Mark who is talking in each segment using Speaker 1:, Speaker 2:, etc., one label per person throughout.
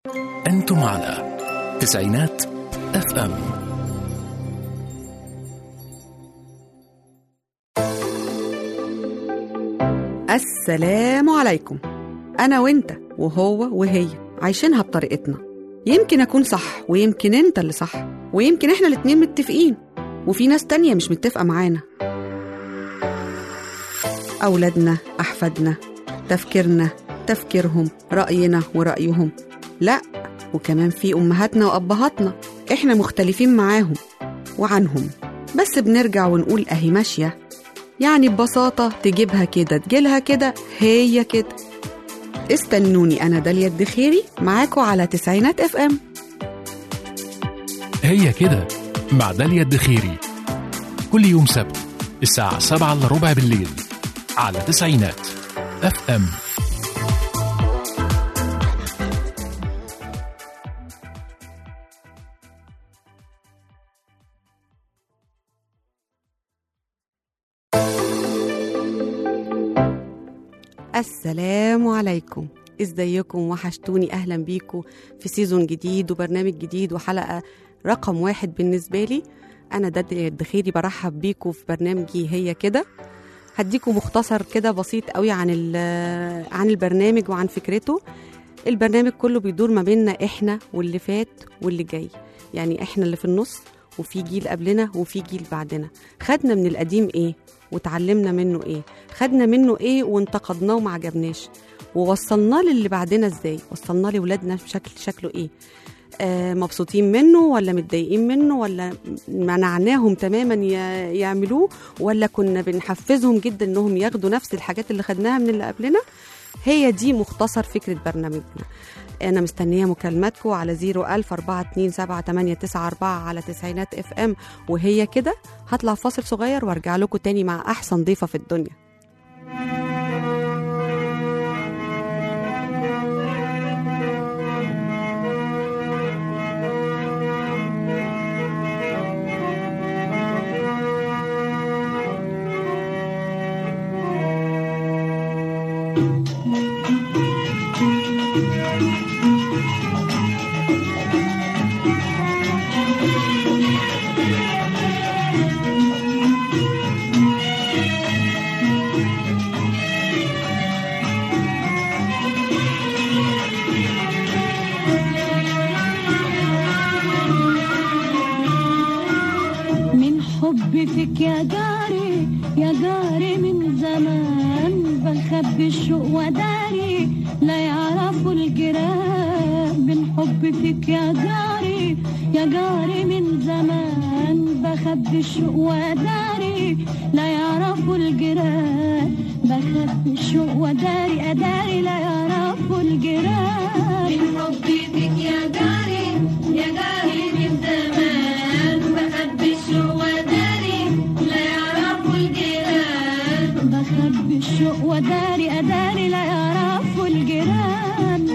Speaker 1: أنتم على تسعينات اف ام
Speaker 2: السلام عليكم أنا وإنت وهو وهي عايشينها بطريقتنا يمكن أكون صح ويمكن أنت اللي صح ويمكن إحنا الاتنين متفقين وفي ناس تانية مش متفقة معانا أولادنا أحفادنا تفكيرنا تفكيرهم رأينا ورأيهم لا وكمان في أمهاتنا وأبهاتنا إحنا مختلفين معاهم وعنهم بس بنرجع ونقول أهي ماشية يعني ببساطة تجيبها كده تجيلها كده هي كده استنوني أنا داليا الدخيري معاكم على تسعينات اف ام
Speaker 1: هي كده مع داليا الدخيري كل يوم سبت الساعة سبعة إلا ربع بالليل على تسعينات اف ام
Speaker 2: السلام عليكم ازيكم وحشتوني اهلا بيكم في سيزون جديد وبرنامج جديد وحلقه رقم واحد بالنسبه لي انا داليا الدخيري برحب بيكم في برنامجي هي كده هديكم مختصر كده بسيط قوي عن ال- عن البرنامج وعن فكرته البرنامج كله بيدور ما بيننا احنا واللي فات واللي جاي يعني احنا اللي في النص وفي جيل قبلنا وفي جيل بعدنا خدنا من القديم ايه وتعلمنا منه ايه خدنا منه ايه وانتقدناه وما عجبناش ووصلناه للي بعدنا ازاي وصلناه لولادنا بشكل شكله ايه آه مبسوطين منه ولا متضايقين منه ولا منعناهم تماما ي- يعملوه ولا كنا بنحفزهم جدا انهم ياخدوا نفس الحاجات اللي خدناها من اللي قبلنا هي دي مختصر فكرة برنامجنا أنا مستنية مكالماتكم على 01000 427 على تسعينات اف ام وهي كده هطلع فاصل صغير وارجع لكم تاني مع أحسن ضيفة في الدنيا
Speaker 3: من حبي فيك يا جاري يا جاري من زمان بخبي الشوق وداري لا يعرفوا الجيران من حبي فيك يا جاري يا جاري من زمان بخبي الشوق وداري لا يعرفوا الجيران بخبي الشوق وداري أداري لا يعرفوا الجيران من حبي فيك يا جاري يا جاري من زمان بخبي الشوق وداري لا يعرفوا الجيران بخبي الشوق وداري أداري لا يعرفوا الجيران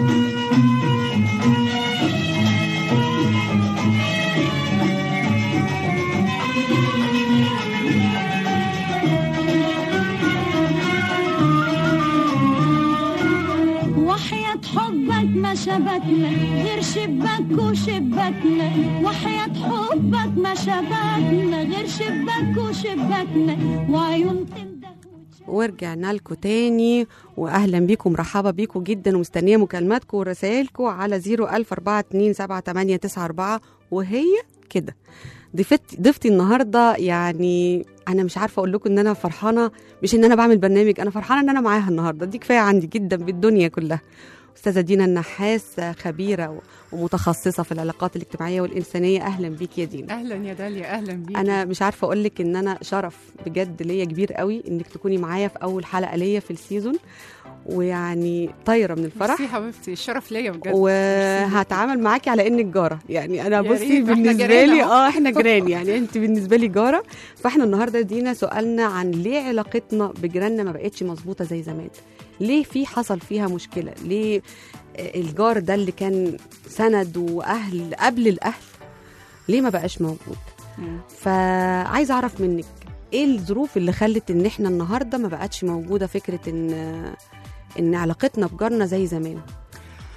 Speaker 3: وحياة حبك ما شبكنا غير شباك وشباكنا وحياة حبك ما شبكنا غير شباك وشباكنا وعيون تنده
Speaker 2: ورجعنا لكم تاني واهلا بيكم مرحبا بيكم جدا ومستنيه مكالماتكم ورسائلكم على 010427894 وهي كده ضيفتي ضيفتي النهارده يعني انا مش عارفه اقول لكم ان انا فرحانه مش ان انا بعمل برنامج انا فرحانه ان انا معاها النهارده دي كفايه عندي جدا بالدنيا كلها استاذه دينا النحاس خبيره و- ومتخصصه في العلاقات الاجتماعيه والانسانيه اهلا بيك يا دينا
Speaker 4: اهلا يا داليا اهلا بيك
Speaker 2: انا مش عارفه اقول لك ان انا شرف بجد ليا كبير قوي انك تكوني معايا في اول حلقه ليا في السيزون ويعني طايره من الفرح
Speaker 4: ميرسي حبيبتي الشرف ليا بجد
Speaker 2: وهتعامل معاكي على انك جاره يعني انا
Speaker 4: يا
Speaker 2: بصي
Speaker 4: ريت، ما احنا
Speaker 2: بالنسبه
Speaker 4: جيران
Speaker 2: لي
Speaker 4: أهو.
Speaker 2: اه احنا جيران يعني انت بالنسبه لي جاره فاحنا النهارده دينا سؤالنا عن ليه علاقتنا بجيراننا ما بقتش مظبوطه زي زمان ليه في حصل فيها مشكله ليه الجار ده اللي كان سند واهل قبل الاهل ليه ما بقاش موجود
Speaker 4: مم.
Speaker 2: فعايزه اعرف منك ايه الظروف اللي خلت ان احنا النهارده ما بقتش موجوده فكره ان ان علاقتنا بجارنا زي زمان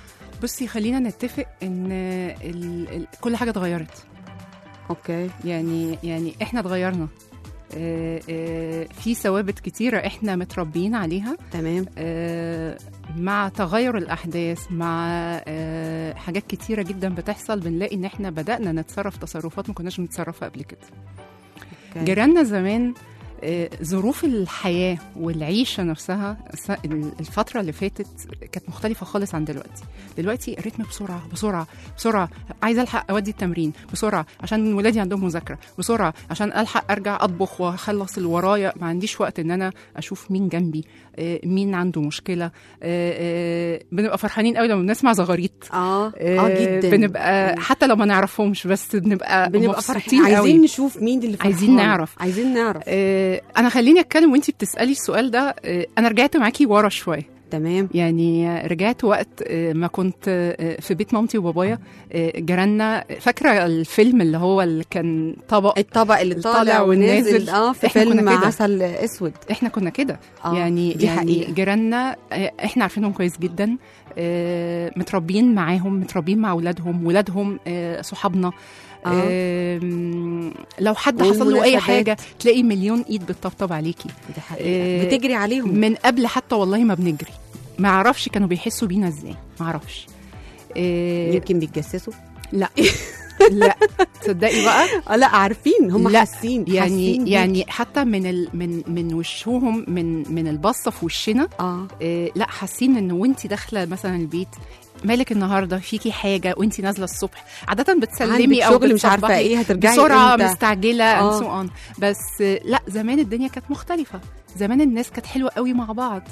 Speaker 4: بصي خلينا نتفق ان ال... ال... كل حاجه اتغيرت
Speaker 2: اوكي
Speaker 4: يعني يعني احنا اتغيرنا آه، آه، في ثوابت كتيره احنا متربيين عليها
Speaker 2: تمام
Speaker 4: آه، مع تغير الاحداث مع آه، حاجات كتيره جدا بتحصل بنلاقي ان احنا بدانا نتصرف تصرفات ما كناش بنتصرفها قبل كده
Speaker 2: أوكي.
Speaker 4: جيراننا زمان آه، ظروف الحياة والعيشة نفسها الس- الفترة اللي فاتت كانت مختلفة خالص عن دلوقتي دلوقتي الريتم بسرعة بسرعة بسرعة عايزة ألحق أودي التمرين بسرعة عشان ولادي عندهم مذاكرة بسرعة عشان ألحق أرجع أطبخ وأخلص اللي ورايا ما عنديش وقت إن أنا أشوف مين جنبي آه، مين عنده مشكلة آه، آه، بنبقى فرحانين قوي لما بنسمع زغاريت
Speaker 2: اه اه
Speaker 4: آه،
Speaker 2: جدا
Speaker 4: بنبقى حتى لو ما نعرفهمش بس بنبقى,
Speaker 2: بنبقى فرحانين
Speaker 4: مبسوطين قوي
Speaker 2: عايزين نشوف مين اللي فرحان
Speaker 4: عايزين نعرف.
Speaker 2: عايزين نعرف
Speaker 4: آه، انا خليني اتكلم وانتي بتسالي السؤال ده آه، انا رجعت معاكي ورا شويه
Speaker 2: تمام
Speaker 4: يعني آه، رجعت وقت آه، ما كنت آه، في بيت مامتي وبابايا آه، جيراننا فاكره الفيلم اللي هو اللي كان طبق
Speaker 2: الطبق اللي
Speaker 4: الطالع
Speaker 2: طالع ونازل
Speaker 4: والنازل.
Speaker 2: اه في
Speaker 4: إحنا كنا
Speaker 2: فيلم
Speaker 4: كده.
Speaker 2: عسل اسود
Speaker 4: احنا كنا كده
Speaker 2: آه،
Speaker 4: يعني
Speaker 2: دي
Speaker 4: يعني
Speaker 2: حقيقة.
Speaker 4: جيراننا آه، احنا عارفينهم كويس جدا آه، متربيين معاهم متربيين مع اولادهم ولادهم آه، صحابنا
Speaker 2: آه.
Speaker 4: آم، لو حد حصل له اي
Speaker 2: والمناسبات.
Speaker 4: حاجه تلاقي مليون ايد بتطبطب عليكي
Speaker 2: دي حقيقة
Speaker 4: آه،
Speaker 2: بتجري عليهم
Speaker 4: من قبل حتى والله ما بنجري ما اعرفش كانوا بيحسوا بينا ازاي ما اعرفش إيه
Speaker 2: يمكن بيتجسسوا
Speaker 4: لا لا تصدقي بقى
Speaker 2: اه لا عارفين هم
Speaker 4: لا،
Speaker 2: حاسين
Speaker 4: يعني
Speaker 2: حاسين بيك.
Speaker 4: يعني حتى من ال من من وشهم من من البصه في وشنا
Speaker 2: اه
Speaker 4: إيه لا حاسين ان وانت داخله مثلا البيت مالك النهارده فيكي حاجه وانت نازله الصبح عاده بتسلمي
Speaker 2: عندك
Speaker 4: او
Speaker 2: شغل مش عارفه
Speaker 4: بتصبحي
Speaker 2: ايه هترجعي
Speaker 4: بسرعه
Speaker 2: امتى
Speaker 4: مستعجله
Speaker 2: آه.
Speaker 4: and so on. بس آه، لا زمان الدنيا كانت مختلفه زمان الناس كانت حلوه قوي مع بعض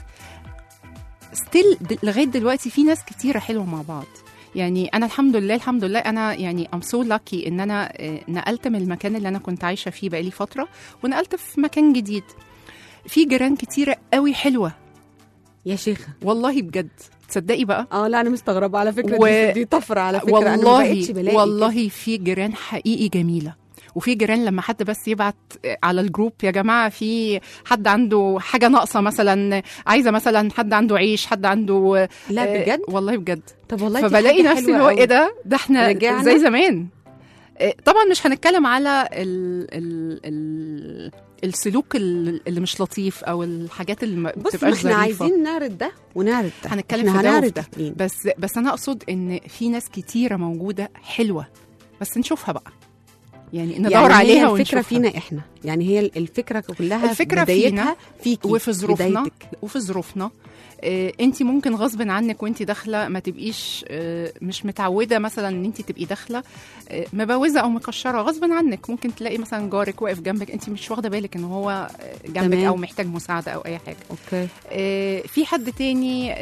Speaker 4: ستيل لغايه دلوقتي في ناس كتيره حلوه مع بعض يعني انا الحمد لله الحمد لله انا يعني ام سو لاكي ان انا آه، نقلت من المكان اللي انا كنت عايشه فيه بقالي فتره ونقلت في مكان جديد في جيران كتيره قوي حلوه
Speaker 2: يا شيخه
Speaker 4: والله بجد تصدقي بقى
Speaker 2: اه لا انا مستغربه على فكره
Speaker 4: و-
Speaker 2: دي, دي طفره على فكره انا ما
Speaker 4: والله
Speaker 2: بقتش بلاقي
Speaker 4: والله في جيران حقيقي جميله وفي جيران لما حد بس يبعت على الجروب يا جماعه في حد عنده حاجه ناقصه مثلا عايزه مثلا حد عنده عيش حد عنده
Speaker 2: لا
Speaker 4: آه،
Speaker 2: بجد
Speaker 4: والله بجد
Speaker 2: طب والله دي
Speaker 4: فبلاقي
Speaker 2: حاجة
Speaker 4: نفسي
Speaker 2: حلوة
Speaker 4: اللي هو
Speaker 2: قوي.
Speaker 4: ايه ده ده احنا
Speaker 2: رجعنا؟
Speaker 4: زي زمان آه، طبعا مش هنتكلم على ال ال ال السلوك ال- اللي مش لطيف او الحاجات اللي ما
Speaker 2: بص ما
Speaker 4: بتبقاش
Speaker 2: احنا
Speaker 4: ظريفه
Speaker 2: عايزين نعرض ده ونعرض ده
Speaker 4: هنتكلم
Speaker 2: احنا
Speaker 4: في ده وفي
Speaker 2: هنعرض
Speaker 4: ده.
Speaker 2: اتنين.
Speaker 4: بس بس انا اقصد ان في ناس كتيره موجوده حلوه بس نشوفها بقى يعني ندور
Speaker 2: يعني
Speaker 4: عليها
Speaker 2: هي الفكره
Speaker 4: ونشوفها
Speaker 2: فينا احنا يعني هي الفكره كلها
Speaker 4: الفكرة
Speaker 2: بدايتها
Speaker 4: فينا
Speaker 2: فيكي
Speaker 4: وفي ظروفنا
Speaker 2: بدايتك.
Speaker 4: وفي ظروفنا آه، انت ممكن غصب عنك وانت داخله ما تبقيش آه، مش متعوده مثلا ان انت تبقي داخله آه، مبوزه او مكشره غصب عنك ممكن تلاقي مثلا جارك واقف جنبك انت مش واخده بالك ان هو آه، جنبك
Speaker 2: تمام.
Speaker 4: او محتاج مساعده او اي حاجه
Speaker 2: اوكي
Speaker 4: آه، في حد تاني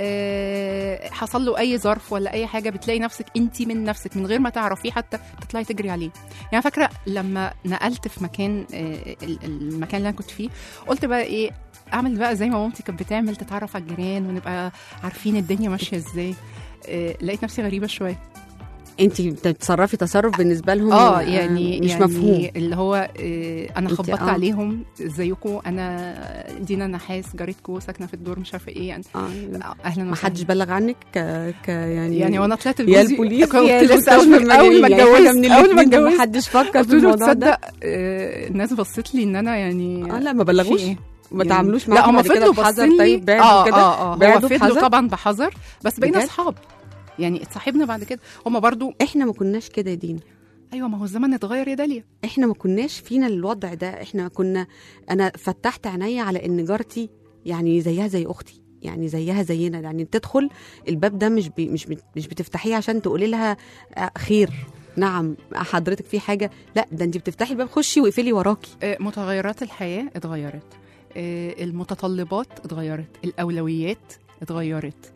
Speaker 4: آه، حصل له اي ظرف ولا اي حاجه بتلاقي نفسك انت من نفسك من غير ما تعرفيه حتى تطلعي تجري عليه يعني فاكره لما نقلت في مكان آه، ال- المكان اللي انا كنت فيه قلت بقى ايه اعمل بقى زي ما مامتي كانت بتعمل تتعرف على الجيران ونبقى عارفين الدنيا ماشيه ازاي آه، لقيت نفسي غريبه شويه
Speaker 2: انت بتتصرفي تصرف بالنسبه لهم
Speaker 4: اه يعني
Speaker 2: مش
Speaker 4: يعني
Speaker 2: مفهوم
Speaker 4: اللي هو آه، انا
Speaker 2: انت-
Speaker 4: خبطت
Speaker 2: آه.
Speaker 4: عليهم ازيكم انا دينا نحاس جارتكم ساكنه في الدور مش عارفه ايه يعني
Speaker 2: اه
Speaker 4: آه، اهلا
Speaker 2: ما
Speaker 4: وسهلا.
Speaker 2: حدش بلغ عنك ك... ك يعني
Speaker 4: يعني وانا طلعت
Speaker 2: يا
Speaker 4: لجوزي
Speaker 2: البوليس
Speaker 4: كنت
Speaker 2: يا
Speaker 4: لسه اول
Speaker 2: المستشفى
Speaker 4: ما اول ما
Speaker 2: المدني، يعني حاجة من
Speaker 4: اتجوزت اول ما
Speaker 2: الاتنين ده
Speaker 4: اتجوزت
Speaker 2: محدش فكر
Speaker 4: قلت
Speaker 2: في
Speaker 4: له
Speaker 2: الموضوع ده
Speaker 4: تصدق آه، الناس بصت لي ان انا يعني
Speaker 2: اه لا ما
Speaker 4: في
Speaker 2: بلغوش
Speaker 4: إيه؟
Speaker 2: ما
Speaker 4: يعني-
Speaker 2: تعاملوش
Speaker 4: لا
Speaker 2: معاكي
Speaker 4: هم
Speaker 2: بعد كده
Speaker 4: فضلوا
Speaker 2: بحذر
Speaker 4: باصين
Speaker 2: طيب
Speaker 4: لي
Speaker 2: بعدوا
Speaker 4: اه
Speaker 2: كده
Speaker 4: اه اه هو
Speaker 2: بعدوا
Speaker 4: فضلوا
Speaker 2: بحذر؟
Speaker 4: طبعا بحذر بس بقينا
Speaker 2: بجد؟
Speaker 4: اصحاب يعني اتصاحبنا بعد كده هم برضو
Speaker 2: احنا ما كناش كده يا دينا
Speaker 4: ايوه ما هو الزمن اتغير يا داليا
Speaker 2: احنا ما كناش فينا الوضع ده احنا كنا انا فتحت عينيا على ان جارتي يعني زيها زي اختي يعني زيها زينا يعني تدخل الباب ده مش بي مش بت- مش بتفتحيه عشان تقولي لها آه، خير نعم حضرتك في حاجه لا ده انت بتفتحي الباب خشي واقفلي وراكي
Speaker 4: آه، متغيرات الحياه اتغيرت آه، المتطلبات اتغيرت الاولويات اتغيرت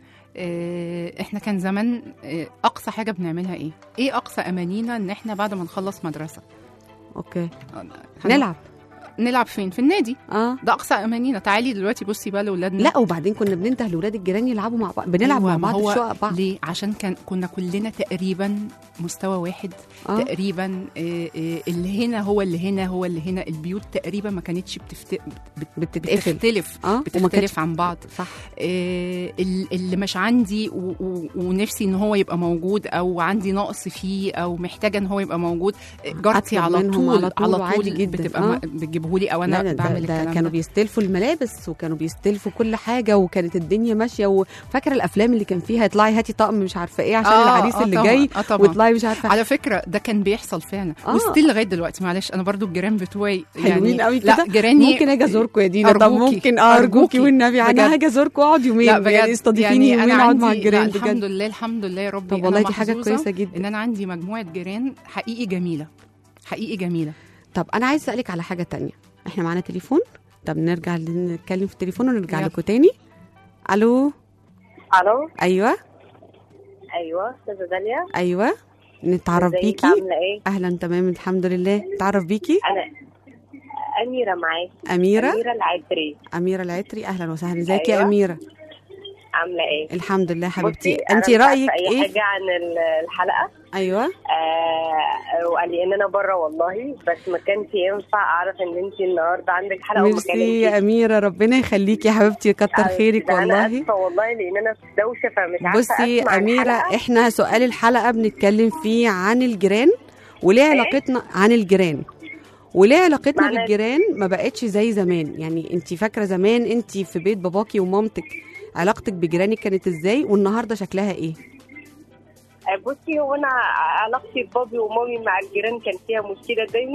Speaker 4: آه، احنا كان زمان آه، اقصى حاجه بنعملها ايه ايه اقصى امانينا ان احنا بعد ما نخلص مدرسه
Speaker 2: اوكي
Speaker 4: هن-
Speaker 2: نلعب
Speaker 4: نلعب فين في النادي
Speaker 2: اه
Speaker 4: ده اقصى امانينا تعالي دلوقتي بصي بقى لاولادنا
Speaker 2: لا وبعدين كنا بننده لاولاد الجيران يلعبوا مع بعض بنلعب
Speaker 4: أيوة،
Speaker 2: مع
Speaker 4: ما
Speaker 2: بعض
Speaker 4: هو
Speaker 2: في شقق بعض
Speaker 4: ليه عشان كان كنا كلنا تقريبا مستوى واحد
Speaker 2: آه.
Speaker 4: تقريبا آه، آه، اللي هنا هو اللي هنا هو اللي هنا البيوت تقريبا ما كانتش بتفت... بت-
Speaker 2: بتتقفل
Speaker 4: بتختلف
Speaker 2: اه وما كانتش
Speaker 4: بتختلف عن بعض
Speaker 2: صح
Speaker 4: آه، ال- اللي مش عندي و- و- ونفسي ان هو يبقى موجود او عندي نقص فيه او محتاجه ان هو يبقى موجود آه، جارتي
Speaker 2: أطلب
Speaker 4: على
Speaker 2: منهم
Speaker 4: طول
Speaker 2: على طول
Speaker 4: على
Speaker 2: وعادي
Speaker 4: طول
Speaker 2: جدا.
Speaker 4: بتبقى
Speaker 2: آه.
Speaker 4: ما- بتجيبهولي او
Speaker 2: لا
Speaker 4: انا
Speaker 2: لا ده,
Speaker 4: بعمل
Speaker 2: ده
Speaker 4: الكلام
Speaker 2: كانوا
Speaker 4: ده
Speaker 2: بيستلفوا الملابس وكانوا بيستلفوا كل حاجه وكانت الدنيا ماشيه وفاكره الافلام اللي كان فيها اطلعي هاتي طقم مش عارفه ايه عشان
Speaker 4: آه،
Speaker 2: العريس
Speaker 4: آه
Speaker 2: اللي
Speaker 4: طبعاً،
Speaker 2: جاي
Speaker 4: آه طبعاً.
Speaker 2: واطلعي مش عارفه
Speaker 4: على فكره ده كان بيحصل فعلا
Speaker 2: آه.
Speaker 4: وستيل لغايه دلوقتي معلش انا برضو الجيران بتوعي
Speaker 2: حلوين قوي
Speaker 4: لا
Speaker 2: كده
Speaker 4: جيراني
Speaker 2: ممكن اجي ازوركم يا دينا طب
Speaker 4: أرجوكي،
Speaker 2: ممكن اه ارجوكي
Speaker 4: أرجوكي،
Speaker 2: والنبي انا
Speaker 4: بجد.
Speaker 2: هاجي ازوركم اقعد يومين
Speaker 4: لا بجد
Speaker 2: يعني استضيفيني
Speaker 4: يعني
Speaker 2: يومين
Speaker 4: أنا
Speaker 2: اقعد مع
Speaker 4: عندي-
Speaker 2: الجيران
Speaker 4: لا الحمد
Speaker 2: بجد
Speaker 4: لله الحمد لله يا ربي
Speaker 2: طب
Speaker 4: أنا
Speaker 2: والله دي حاجه
Speaker 4: محظوظة
Speaker 2: كويسه جدا
Speaker 4: ان انا عندي مجموعه جيران حقيقي جميله حقيقي جميله
Speaker 2: طب انا عايز اسالك على حاجه تانية احنا معانا تليفون طب نرجع نتكلم في التليفون ونرجع
Speaker 4: يلا.
Speaker 2: لكم تاني الو
Speaker 5: الو
Speaker 2: ايوه
Speaker 5: ايوه استاذه داليا
Speaker 2: ايوه نتعرف
Speaker 5: ازيك
Speaker 2: بيكي
Speaker 5: عامله ايه
Speaker 2: اهلا تمام الحمد لله نتعرف بيكي
Speaker 5: انا اميره معاك
Speaker 2: اميره
Speaker 5: اميره العدري
Speaker 2: اميره العتري اهلا وسهلا ازيك يا
Speaker 5: أيوة.
Speaker 2: اميره
Speaker 5: عامله ايه
Speaker 2: الحمد لله حبيبتي
Speaker 5: بصي،
Speaker 2: انت
Speaker 5: أنا مش
Speaker 2: رايك
Speaker 5: عارفة اي
Speaker 2: ايه
Speaker 5: حاجه عن ال- الحلقه
Speaker 2: ايوه
Speaker 5: آه وقال لي ان انا بره والله بس ما كانش ينفع اعرف ان انت النهارده عندك حلقه وما
Speaker 2: ميرسي يا
Speaker 5: كلمتيش
Speaker 2: اميره ربنا يخليكي يا حبيبتي كتر خيرك
Speaker 5: ده انا
Speaker 2: والله
Speaker 5: اسفه والله لان انا في دوشه فمش عارفه
Speaker 2: بصي
Speaker 5: أسمع
Speaker 2: اميره
Speaker 5: الحلقة.
Speaker 2: احنا سؤال الحلقه بنتكلم فيه عن الجيران وليه علاقتنا عن الجيران وليه علاقتنا
Speaker 5: معنى-
Speaker 2: بالجيران ما بقتش زي زمان يعني انت فاكره زمان انت في بيت باباكي ومامتك علاقتك بجيرانك كانت ازاي والنهارده شكلها ايه
Speaker 5: آه، بصي هو انا علاقتي ببابي ومامي مع الجيران كان فيها مشكله دايما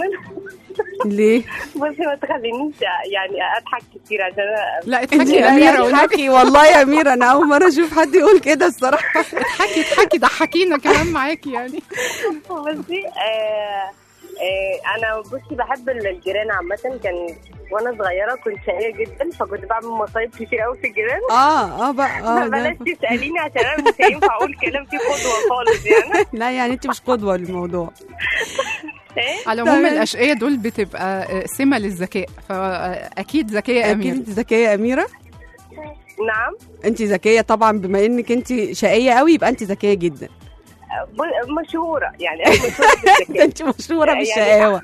Speaker 2: ليه
Speaker 5: بصي ما تخلينيش يعني اضحك كتير عشان أنا
Speaker 4: لا اضحكي يا اميره والنبي.
Speaker 2: اضحكي والله يا اميره انا اول مره اشوف حد يقول كده الصراحه
Speaker 4: اضحكي اضحكي ضحكينا كمان معاكي يعني
Speaker 5: بصي آه آه انا بصي بحب الجيران عامة كان وانا صغيرة كنت شقية جدا فكنت بعمل مصايب كتير قوي في الجيران
Speaker 2: اه اه بقى اه
Speaker 5: بلاش
Speaker 2: ده-
Speaker 5: تسأليني عشان انا مش هينفع اقول كلام فيه قدوة خالص يعني
Speaker 2: لا يعني انت مش قدوه للموضوع
Speaker 5: ايه
Speaker 4: على العموم
Speaker 2: تمام.
Speaker 4: الاشقياء دول بتبقى آه، سمه للذكاء فاكيد ذكيه يا
Speaker 2: اكيد
Speaker 4: اميره
Speaker 2: انت ذكيه يا اميره
Speaker 5: نعم
Speaker 2: انت ذكيه طبعا بما انك انت شقيه قوي يبقى انت ذكيه جدا
Speaker 5: ب- مشهورة يعني انا مشهورة
Speaker 2: ده
Speaker 5: بالذكاء
Speaker 2: انت مشهوره
Speaker 5: يعني-
Speaker 2: بالشقاوه